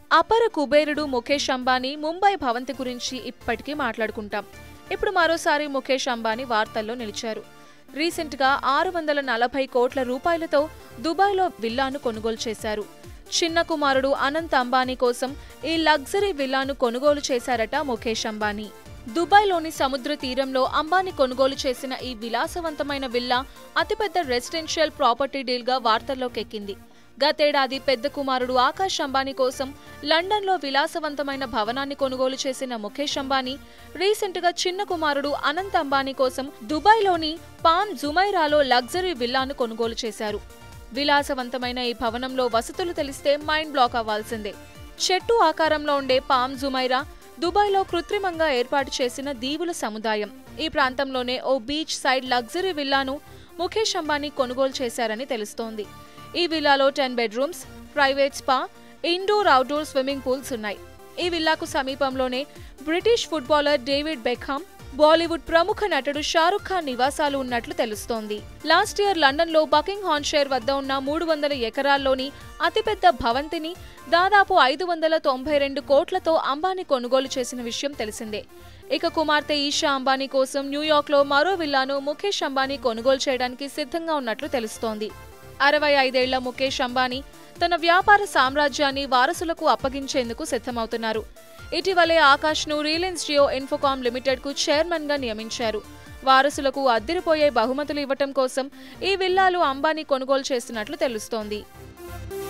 అపర కుబేరుడు ముఖేష్ అంబానీ ముంబై భవంతి గురించి ఇప్పటికీ మాట్లాడుకుంటాం ఇప్పుడు మరోసారి ముఖేష్ అంబానీ వార్తల్లో నిలిచారు రీసెంట్ గా ఆరు వందల నలభై కోట్ల రూపాయలతో దుబాయ్లో విల్లాను కొనుగోలు చేశారు చిన్న కుమారుడు అనంత్ అంబానీ కోసం ఈ లగ్జరీ విల్లాను కొనుగోలు చేశారట ముఖేష్ అంబానీ దుబాయ్లోని సముద్ర తీరంలో అంబానీ కొనుగోలు చేసిన ఈ విలాసవంతమైన విల్లా అతిపెద్ద రెసిడెన్షియల్ ప్రాపర్టీ డీల్గా వార్తల్లోకి ఎక్కింది గతేడాది పెద్ద కుమారుడు ఆకాష్ అంబానీ కోసం లండన్లో విలాసవంతమైన భవనాన్ని కొనుగోలు చేసిన ముఖేష్ అంబానీ రీసెంట్గా చిన్న కుమారుడు అనంత్ అంబానీ కోసం దుబాయ్లోని పామ్ జుమైరాలో లగ్జరీ విల్లాను కొనుగోలు చేశారు విలాసవంతమైన ఈ భవనంలో వసతులు తెలిస్తే మైండ్ బ్లాక్ అవ్వాల్సిందే చెట్టు ఆకారంలో ఉండే పామ్ జుమైరా దుబాయ్లో కృత్రిమంగా ఏర్పాటు చేసిన దీవుల సముదాయం ఈ ప్రాంతంలోనే ఓ బీచ్ సైడ్ లగ్జరీ విల్లాను ముఖేష్ అంబానీ కొనుగోలు చేశారని తెలుస్తోంది ఈ విల్లాలో ten bedrooms private spa indoor outdoor swimming pools ఉన్నాయి ఈ విల్లాకు సమీపంలోనే British footballer David Beckham Bollywood ప్రముఖ నటుడు షారుఖ్ ఖాన్ నివాసాలు ఉన్నట్లు తెలుస్తోంది లాస్ట్ ఇయర్ లండన్ లో బకింగ్ హాన్షైర్ వద్ద ఉన్న మూడు వందల ఎకరాల్లోని అతిపెద్ద భవంతిని దాదాపు ఐదు వందల తొంభై రెండు కోట్లతో అంబానీ కొనుగోలు చేసిన విషయం తెలిసిందే ఇక కుమార్తె ఈషా అంబానీ కోసం న్యూయార్క్లో మరో విల్లాను ముఖేష్ అంబానీ కొనుగోలు చేయడానికి సిద్ధంగా ఉన్నట్లు తెలుస్తోంది అరవై ఐదేళ్ల ముఖేష్ అంబానీ తన వ్యాపార సామ్రాజ్యాన్ని వారసులకు అప్పగించేందుకు సిద్ధమవుతున్నారు ఇటీవలే ఆకాష్ను రిలయన్స్ జియో ఇన్ఫోకామ్ లిమిటెడ్కు చైర్మన్గా నియమించారు వారసులకు అద్దరిపోయే బహుమతులు ఇవ్వటం కోసం ఈ విల్లాలు అంబానీ కొనుగోలు చేస్తున్నట్లు తెలుస్తోంది